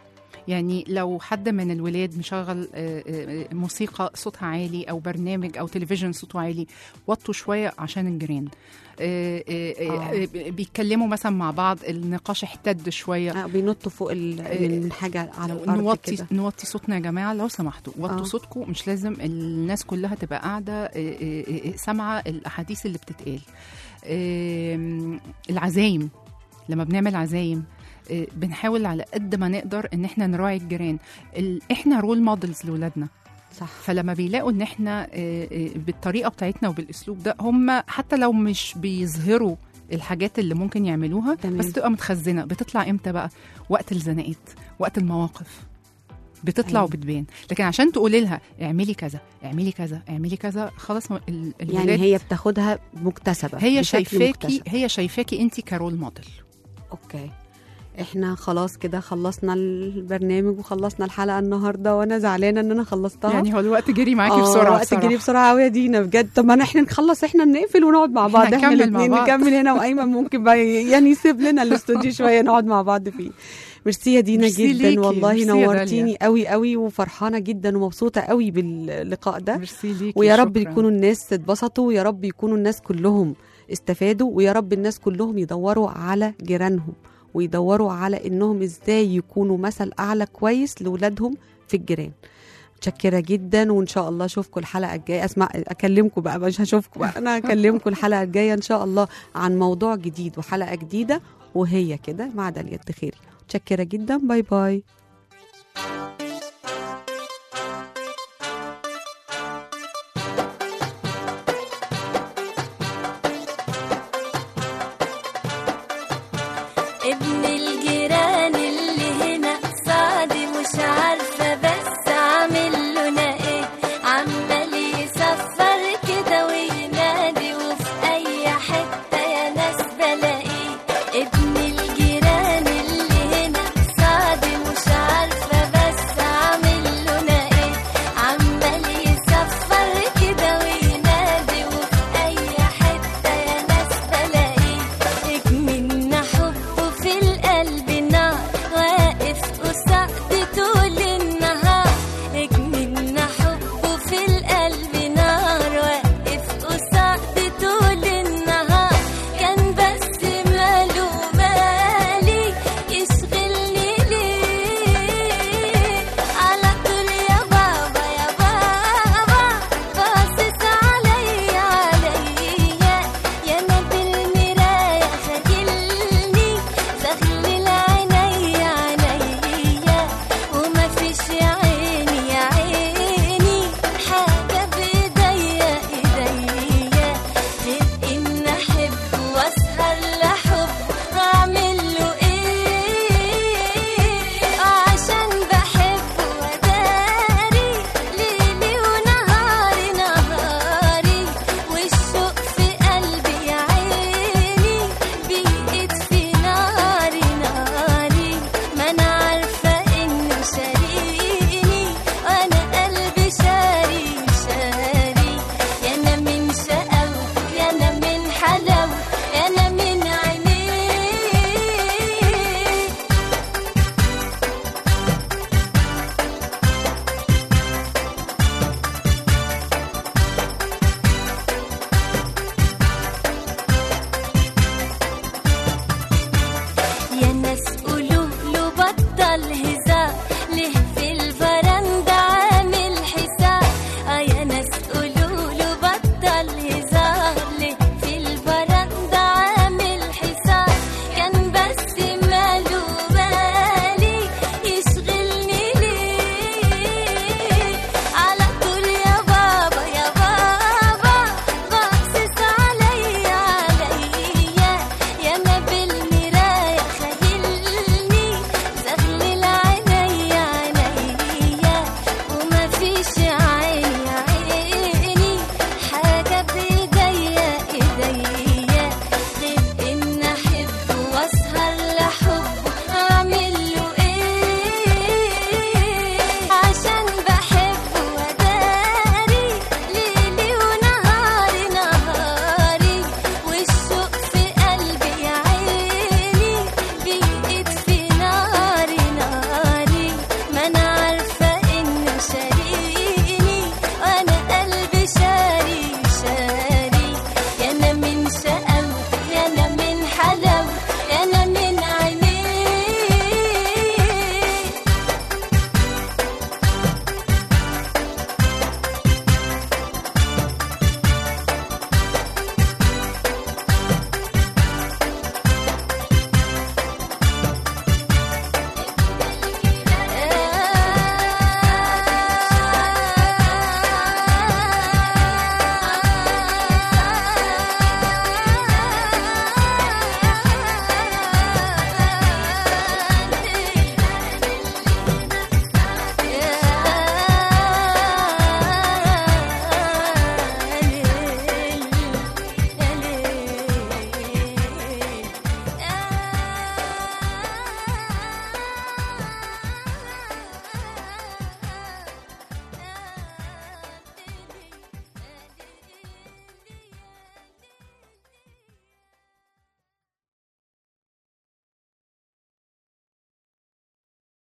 Speaker 4: يعني لو حد من الولاد مشغل آه، آه، موسيقى صوتها عالي او برنامج او تلفزيون صوته عالي وطوا شويه عشان الجيران آه، آه، آه، آه، بيتكلموا مثلا مع بعض النقاش احتد شويه
Speaker 2: آه، بينطوا فوق ال- من حاجه على الارض
Speaker 4: نوطي
Speaker 2: كده
Speaker 4: نوطي صوتنا يا جماعه لو سمحتوا وطوا
Speaker 2: آه.
Speaker 4: صوتكم مش لازم الناس كلها تبقى قاعده آه، آه، آه، سامعه الاحاديث اللي بتتقال آم، العزايم لما بنعمل عزايم آه، بنحاول على قد ما نقدر ان احنا نراعي الجيران ال- احنا رول مودلز لاولادنا
Speaker 2: صح
Speaker 4: فلما بيلاقوا ان احنا آه، آه، بالطريقه بتاعتنا وبالاسلوب ده هم حتى لو مش بيظهروا الحاجات اللي ممكن يعملوها
Speaker 2: تمام.
Speaker 4: بس تبقى متخزنه بتطلع امتى بقى وقت الزناقات وقت المواقف بتطلع
Speaker 2: أيوة.
Speaker 4: وبتبان لكن عشان تقولي لها اعملي كذا اعملي كذا اعملي كذا خلاص م- ال- الولاد
Speaker 2: يعني هي بتاخدها مكتسبه
Speaker 4: هي
Speaker 2: بشكل
Speaker 4: شايفاكي
Speaker 2: مكتسب.
Speaker 4: هي شايفاكي انت كرول موديل
Speaker 2: اوكي احنا خلاص كده خلصنا البرنامج وخلصنا الحلقه النهارده وانا زعلانه ان انا خلصتها
Speaker 4: يعني هو الوقت جري معاكي
Speaker 2: آه،
Speaker 4: بسرعه
Speaker 2: وقت
Speaker 4: بصراحة.
Speaker 2: جري بسرعه قوي يا دينا بجد طب ما احنا نخلص احنا نقفل ونقعد مع
Speaker 4: إحنا
Speaker 2: بعض احنا
Speaker 4: نكمل مع
Speaker 2: الاثنين
Speaker 4: بعض.
Speaker 2: نكمل هنا وايمن ممكن بقى يعني يسيب لنا الاستوديو شويه نقعد مع بعض فيه ميرسي يا دينا
Speaker 4: ميرسي
Speaker 2: جدا
Speaker 4: ليكي،
Speaker 2: والله
Speaker 4: ميرسي يا
Speaker 2: نورتيني
Speaker 4: داليا.
Speaker 2: قوي قوي وفرحانه جدا ومبسوطه قوي باللقاء ده
Speaker 4: ميرسي ليكي
Speaker 2: ويا رب
Speaker 4: شكراً.
Speaker 2: يكونوا الناس اتبسطوا ويا رب يكونوا الناس كلهم استفادوا ويا رب الناس كلهم يدوروا على جيرانهم ويدوروا على انهم ازاي يكونوا مثل اعلى كويس لاولادهم في الجيران متشكره جدا وان شاء الله اشوفكم الحلقه الجايه اسمع اكلمكم بقى مش هشوفكم بقى انا هكلمكم الحلقه الجايه ان شاء الله عن موضوع جديد وحلقه جديده وهي كده مع داليا الدخيري متشكره جدا باي باي